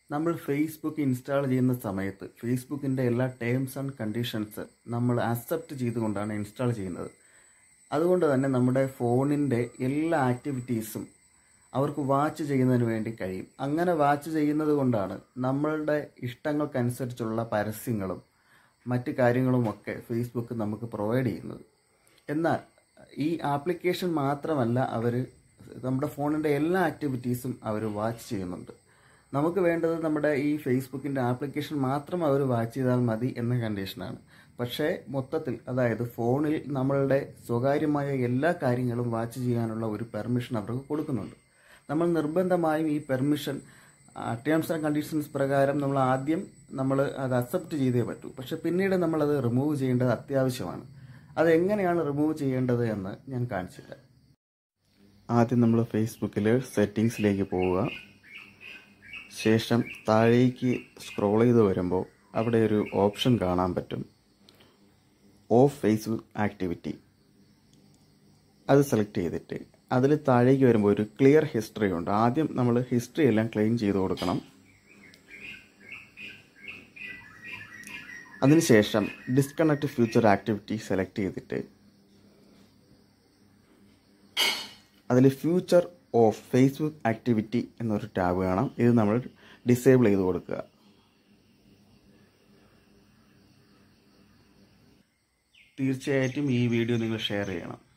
നമ്മൾ Facebook install ചെയ്യുന്ന സമയത്ത് ഫേസ്ബുക്കിൻ്റെ എല്ലാ ടേംസ് ആൻഡ് കണ്ടീഷൻസ് നമ്മൾ അക്സെപ്റ്റ് ചെയ്തുകൊണ്ടാണ് ഇൻസ്റ്റാൾ ചെയ്യുന്നത് അതുകൊണ്ട് തന്നെ നമ്മുടെ ഫോണിൻ്റെ എല്ലാ ആക്ടിവിറ്റീസും അവർക്ക് വാച്ച് ചെയ്യുന്നതിന് വേണ്ടി കഴിയും അങ്ങനെ വാച്ച് ചെയ്യുന്നത് കൊണ്ടാണ് നമ്മളുടെ ഇഷ്ടങ്ങൾക്കനുസരിച്ചുള്ള പരസ്യങ്ങളും മറ്റ് കാര്യങ്ങളുമൊക്കെ ഫേസ്ബുക്ക് നമുക്ക് പ്രൊവൈഡ് ചെയ്യുന്നത് എന്നാൽ ഈ ആപ്ലിക്കേഷൻ മാത്രമല്ല അവർ നമ്മുടെ ഫോണിൻ്റെ എല്ലാ ആക്ടിവിറ്റീസും അവർ വാച്ച് ചെയ്യുന്നുണ്ട് നമുക്ക് വേണ്ടത് നമ്മുടെ ഈ ഫേസ്ബുക്കിൻ്റെ ആപ്ലിക്കേഷൻ മാത്രം അവർ വാച്ച് ചെയ്താൽ മതി എന്ന കണ്ടീഷനാണ് പക്ഷേ മൊത്തത്തിൽ അതായത് ഫോണിൽ നമ്മളുടെ സ്വകാര്യമായ എല്ലാ കാര്യങ്ങളും വാച്ച് ചെയ്യാനുള്ള ഒരു പെർമിഷൻ അവർക്ക് കൊടുക്കുന്നുണ്ട് നമ്മൾ നിർബന്ധമായും ഈ പെർമിഷൻ ടേംസ് ആൻഡ് കണ്ടീഷൻസ് പ്രകാരം നമ്മൾ ആദ്യം നമ്മൾ അത് അക്സെപ്റ്റ് ചെയ്തേ പറ്റൂ പക്ഷെ പിന്നീട് നമ്മളത് റിമൂവ് ചെയ്യേണ്ടത് അത്യാവശ്യമാണ് അത് എങ്ങനെയാണ് റിമൂവ് ചെയ്യേണ്ടത് എന്ന് ഞാൻ കാണിച്ചുതരാം ആദ്യം നമ്മൾ ഫേസ്ബുക്കിൽ സെറ്റിങ്സിലേക്ക് പോവുക ശേഷം താഴേക്ക് സ്ക്രോൾ ചെയ്ത് വരുമ്പോൾ അവിടെ ഒരു ഓപ്ഷൻ കാണാൻ പറ്റും ഓഫ് ഫേസ്ബുക്ക് ആക്ടിവിറ്റി അത് സെലക്ട് ചെയ്തിട്ട് അതിൽ താഴേക്ക് വരുമ്പോൾ ഒരു ക്ലിയർ ഹിസ്റ്ററി ഉണ്ട് ആദ്യം നമ്മൾ ഹിസ്റ്ററി എല്ലാം ക്ലെയിം ചെയ്ത് കൊടുക്കണം അതിനുശേഷം ഡിസ്കണക്ട് ഫ്യൂച്ചർ ആക്ടിവിറ്റി സെലക്ട് ചെയ്തിട്ട് അതിൽ ഫ്യൂച്ചർ ഓഫ് ഫേസ്ബുക്ക് ആക്ടിവിറ്റി എന്നൊരു ടാബ് കാണാം ഇത് നമ്മൾ ഡിസേബിൾ ചെയ്ത് കൊടുക്കുക തീർച്ചയായിട്ടും ഈ വീഡിയോ നിങ്ങൾ ഷെയർ ചെയ്യണം